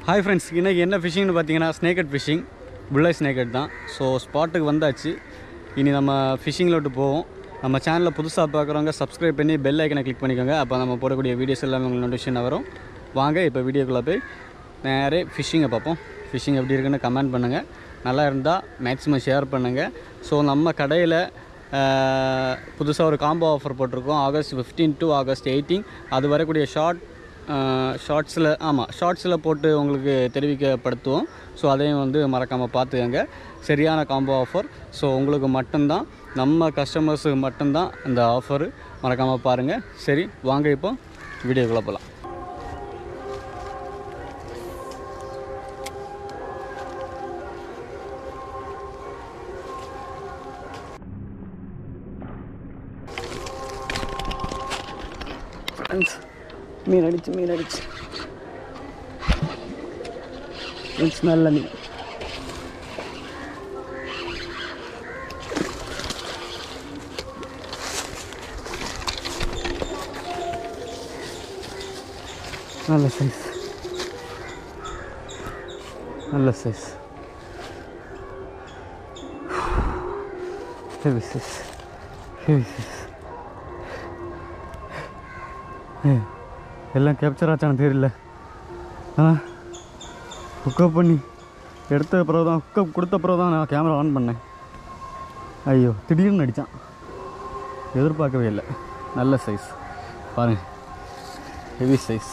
Hi friends இன்றைக்கி என்ன ஃபிஷிங்னு பார்த்தீங்கன்னா ஸ்னேக்கட் ஃபிஷிங் புள்ளை ஸ்னேக்கட் தான் ஸோ ஸ்பாட்டுக்கு வந்தாச்சு இனி நம்ம ஃபிஷிங்கில் விட்டு போவோம் நம்ம சேனலில் புதுசாக பார்க்குறவங்க சப்ஸ்கிரைப் பண்ணி பெல் ஐக்கனை கிளிக் பண்ணிக்கோங்க அப்போ நம்ம போடக்கூடிய வீடியோஸ் எல்லாமே உங்களுக்கு நோட்டிஃபிகேஷன் வரும் வாங்க இப்போ வீடியோக்குள்ளே போய் நேரே ஃபிஷ்ஷிங்கை பார்ப்போம் ஃபிஷ்ஷிங் எப்படி இருக்குன்னு கமெண்ட் பண்ணுங்கள் நல்லா இருந்தால் மேக்ஸிமம் ஷேர் பண்ணுங்கள் ஸோ நம்ம கடையில் புதுசாக ஒரு காம்போ ஆஃபர் போட்டிருக்கோம் ஆகஸ்ட் 15 டு ஆகஸ்ட் எயிட்டீன் அது வரக்கூடிய ஷார்ட் ஷார்ட்ஸில் ஆமாம் ஷார்ட்ஸில் போட்டு உங்களுக்கு தெரிவிக்கப்படுத்துவோம் ஸோ அதையும் வந்து மறக்காமல் பார்த்துக்கங்க சரியான காம்போ ஆஃபர் ஸோ உங்களுக்கு மட்டும்தான் நம்ம கஸ்டமர்ஸுக்கு மட்டும்தான் இந்த ஆஃபர் மறக்காமல் பாருங்கள் சரி வாங்க இப்போ வீடியோக்குள்ளே போகலாம் ஃப்ரெண்ட்ஸ் மீன் அடிச்சு மீன் அடிச்சு ஃப்ரெண்ட்ஸ் நல்ல மீன் நல்ல சைஸ் நல்ல size heavy size heavy size ஏய், எல்லாம் கேப்சர் ஆச்சானு தெரியல ஆ ஹுக்கப் பண்ணி எடுத்த பிறகு தான் ஹுக்கப் கொடுத்த பிறகு தான் நான் கேமரா ஆன் பண்ணேன் ஐயோ திடீர்னு அடித்தான் எதிர்பார்க்கவே இல்லை நல்ல சைஸ் பாருங்க ஹெவி சைஸ்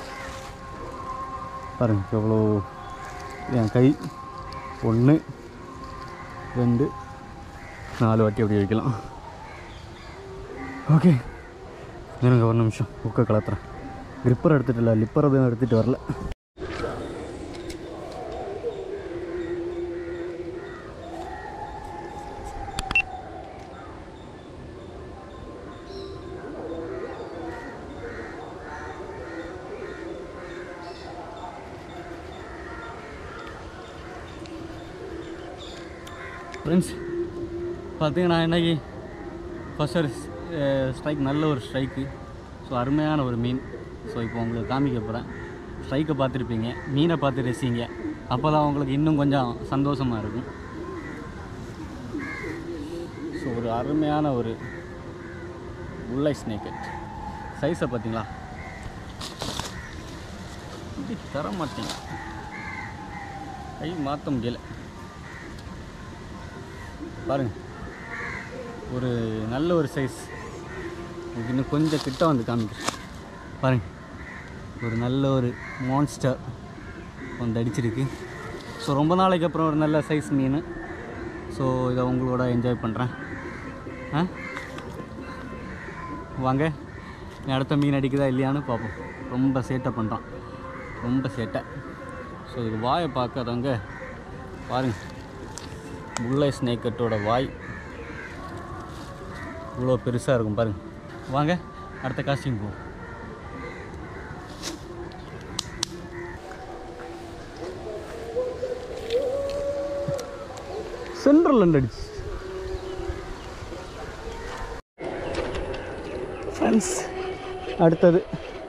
பாருங்க எவ்வளோ என் கை ஒன்று ரெண்டு நாலு வாட்டி அப்படி வைக்கலாம் ஓகே இருங்க ஒரு நிமிஷம் புக்கை கலத்துறேன் கிரிப்பர் எடுத்துகிட்டு இல்லை லிப்பர் எதுவும் எடுத்துகிட்டு வரல ஃப்ரெண்ட்ஸ் பார்த்தீங்கன்னா இன்னைக்கு ஃபர்ஸ்ட் ஒரு ஸ்ட்ரைக் நல்ல ஒரு ஸ்ட்ரைக்கு ஸோ அருமையான ஒரு மீன் ஸோ இப்போ உங்களுக்கு காமிக்க போகிறேன் ஸ்ட்ரைக்கை பார்த்துருப்பீங்க மீனை பார்த்து ரசிங்க அப்போ தான் உங்களுக்கு இன்னும் கொஞ்சம் சந்தோஷமாக இருக்கும் ஸோ ஒரு அருமையான ஒரு உள்ளை ஸ்னேக்கட் சைஸை பார்த்தீங்களா இப்படி தர மாட்டீங்க கை மாற்ற முடியல பாருங்க ஒரு நல்ல ஒரு சைஸ் உங்களுக்கு இன்னும் கொஞ்சம் கிட்ட வந்து காமிக்கிறேன் பாருங்க ஒரு நல்ல ஒரு மான்ஸ்டர் வந்து அடிச்சிருக்கு ஸோ ரொம்ப நாளைக்கு அப்புறம் ஒரு நல்ல சைஸ் மீன் ஸோ இதை உங்களோட என்ஜாய் பண்ணுறேன் ஆ வாங்க நீ அடுத்த மீன் அடிக்குதா இல்லையான்னு பார்ப்போம் ரொம்ப சேட்டை பண்ணுறான் ரொம்ப சேட்டை ஸோ இதுக்கு வாயை பார்க்காதவங்க பாருங்கள் புல்லை ஸ்னேக்கட்டோட வாய் இவ்வளோ பெருசாக இருக்கும் பாருங்க வாங்க அடுத்த காஸ்டியூம் போவோம் சென்ட்ரல் அடிச்சு ஃப்ரெண்ட்ஸ் அடுத்தது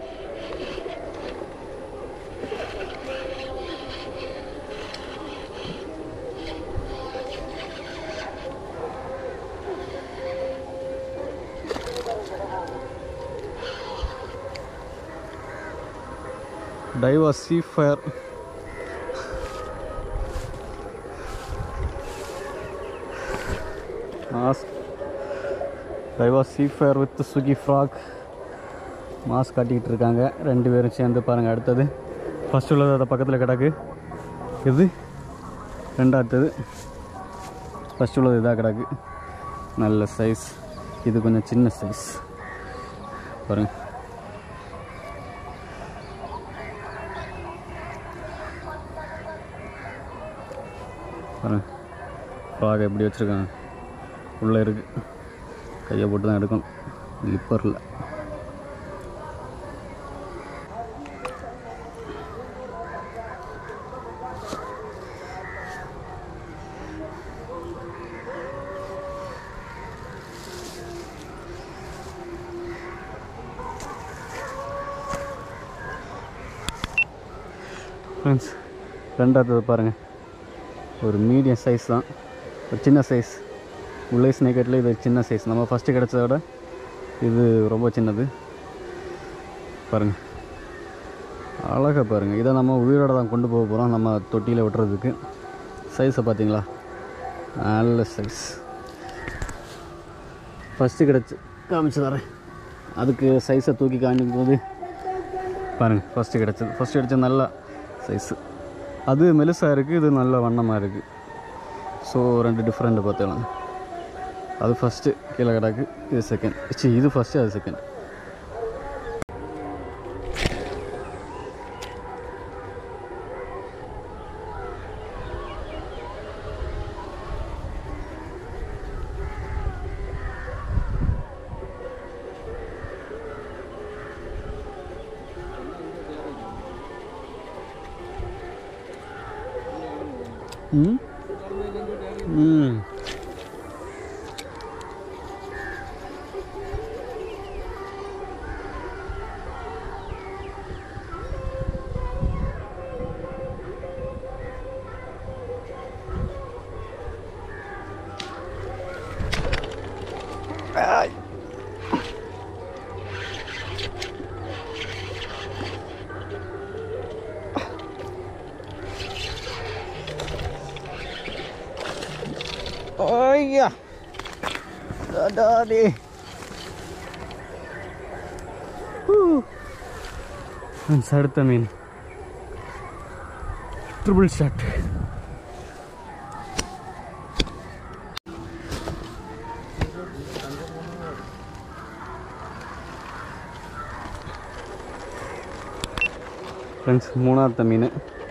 Daiwa sea fire mask Daiwa sea fire with சுகி ஃப்ராக் மாஸ்க் காட்டிக்கிட்டு இருக்காங்க ரெண்டு பேரும் சேர்ந்து பாருங்கள் அடுத்தது ஃபஸ்ட் உள்ளது அதை பக்கத்தில் கிடக்கு இது ரெண்டாவது ஃபஸ்ட் உள்ளது இதாக கிடக்கு நல்ல சைஸ் இது கொஞ்சம் சின்ன சைஸ் பாருங்கள் பாருங்க ஃப்ராக் எப்படி வச்சுருக்காங்க உள்ளே இருக்குது கையை போட்டு தான் எடுக்கணும் லிப்பரில் ஃப்ரெண்ட்ஸ் ரெண்டாவது பாருங்கள் ஒரு மீடியம் சைஸ் தான் ஒரு சின்ன சைஸ் உள்ளே ஸ்னேக்கெட்டில் இது சின்ன சைஸ் நம்ம ஃபஸ்ட்டு கிடச்சத விட இது ரொம்ப சின்னது பாருங்கள் அழகாக பாருங்கள் இதை நம்ம உயிரோட தான் கொண்டு போக போகிறோம் நம்ம தொட்டியில் விட்டுறதுக்கு சைஸை பார்த்தீங்களா நல்ல சைஸ் ஃபஸ்ட்டு கிடச்சி காமிச்சு தரேன் அதுக்கு சைஸை தூக்கி காமிக்கும் போது பாருங்கள் ஃபஸ்ட்டு கிடச்சது ஃபஸ்ட்டு கிடச்சது நல்ல சைஸு அது மெலிசாக இருக்குது இது நல்ல வண்ணமாக இருக்குது ஸோ ரெண்டு டிஃப்ரெண்ட் பார்த்துக்கலாம் அது ஃபஸ்ட்டு கீழே கிடக்கு இது செகண்ட் சி இது ஃபஸ்ட்டு அது செகண்ட் ம் ம் ஐயா டாடி அடுத்த மீன் ட்ரிபிள் ஷாட் ஃப்ரெண்ட்ஸ் மூணாவது மீன்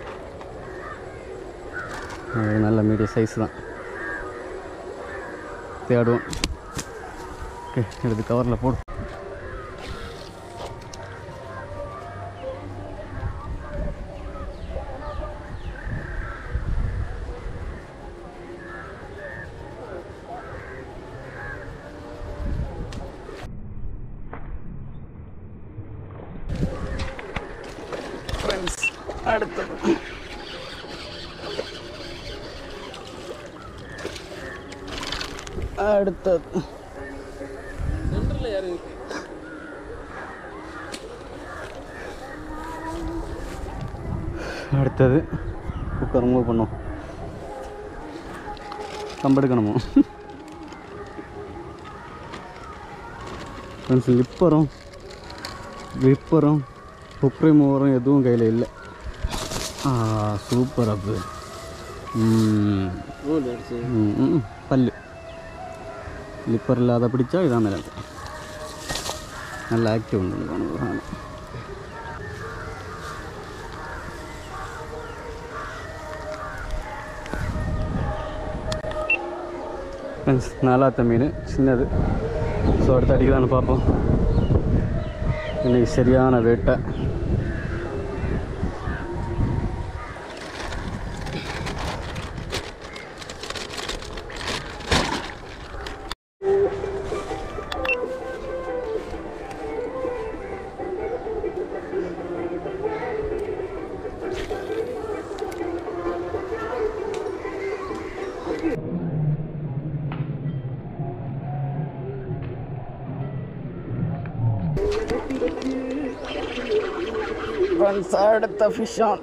அது நல்ல மீடியம் சைஸ் தான் தேடுவோம் ஓகே எடுத்து கவரில் போடு அடுத்தது அடுத்தது அடுத்தது குக்கர் மூவ் பண்ணும் கம்பெடுக்கணுமோ ஃப்ரெண்ட்ஸ் லிப்பரும் விப்பரும் ஹுக் ரிமூவரும் எதுவும் கையில் இல்லை ஆ சூப்பர் அப்பு ம் ம், ம், பல்லு லிப்பர் இல்லாத பிடிச்சா இதான் மேலே நல்ல ஆக்டிவ் உண்டு இந்த சாதனம். ஃப்ரெண்ட்ஸ் நாலாத்த மீன் சின்னது ஸோ அடுத்த அடிக்கலான்னு பார்ப்போம் இன்னைக்கு சரியான வேட்டை ஃப்ரெண்ட்ஸ் அடுத்த fish on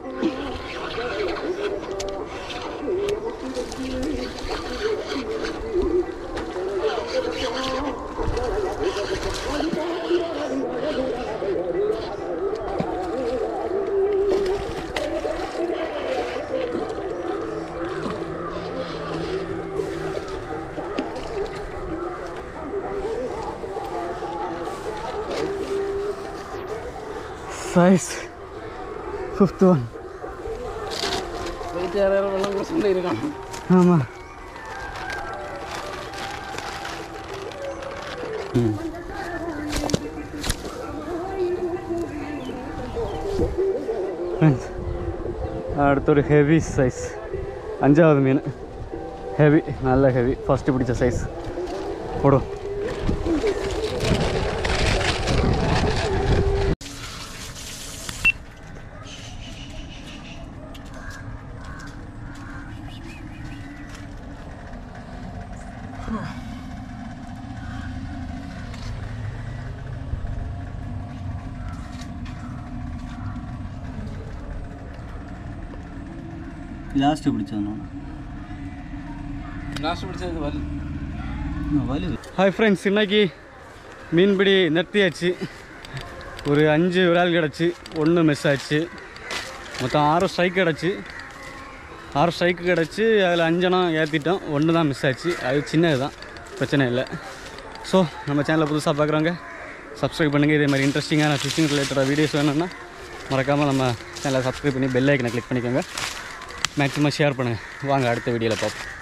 size fifth one போயிட்டு யாராவது வெள்ளம் கூட சொல்லியிருக்கான் ஆமாம் ம் Friends, அடுத்தொரு ஹெவி சைஸ் அஞ்சாவது மீன் ஹெவி நல்ல ஹெவி ஃபஸ்ட்டு பிடிச்ச சைஸ் போடும் ലാസ്റ്റ് പിടിച്ചതാണ് லாஸ்ட் பிடிச்சது வலி வலு ஹாய் ஃப்ரெண்ட்ஸ் இன்னைக்கு மீன்பிடி நிறுத்தியாச்சு ஒரு அஞ்சு விரால் கிடச்சி ஒன்று மிஸ் ஆச்சு மொத்தம் ஆறு ஸ்ட்ரைக் கிடச்சி ஆறு ஸ்ட்ரைக்கு கிடச்சி அதில் அஞ்சனம் ஏற்றிட்டோம் ஒன்று தான் மிஸ் ஆச்சு அது சின்னது தான் பிரச்சனை இல்லை ஸோ நம்ம சேனலை புதுசாக பார்க்குறவங்க சப்ஸ்கிரைப் பண்ணுங்கள் இதே மாதிரி இன்ட்ரெஸ்டிங்கான ஃபிஷிங் ரிலேட்டடாக வீடியோஸ் வேணும்னா மறக்காமல் நம்ம சேனலை சப்ஸ்கிரைப் பண்ணி பெல் ஐக்கனை கிளிக் பண்ணிக்கோங்க மேக்ஸிமம் ஷேர் பண்ணுங்கள் வாங்க அடுத்த வீடியோவில் பார்ப்போம்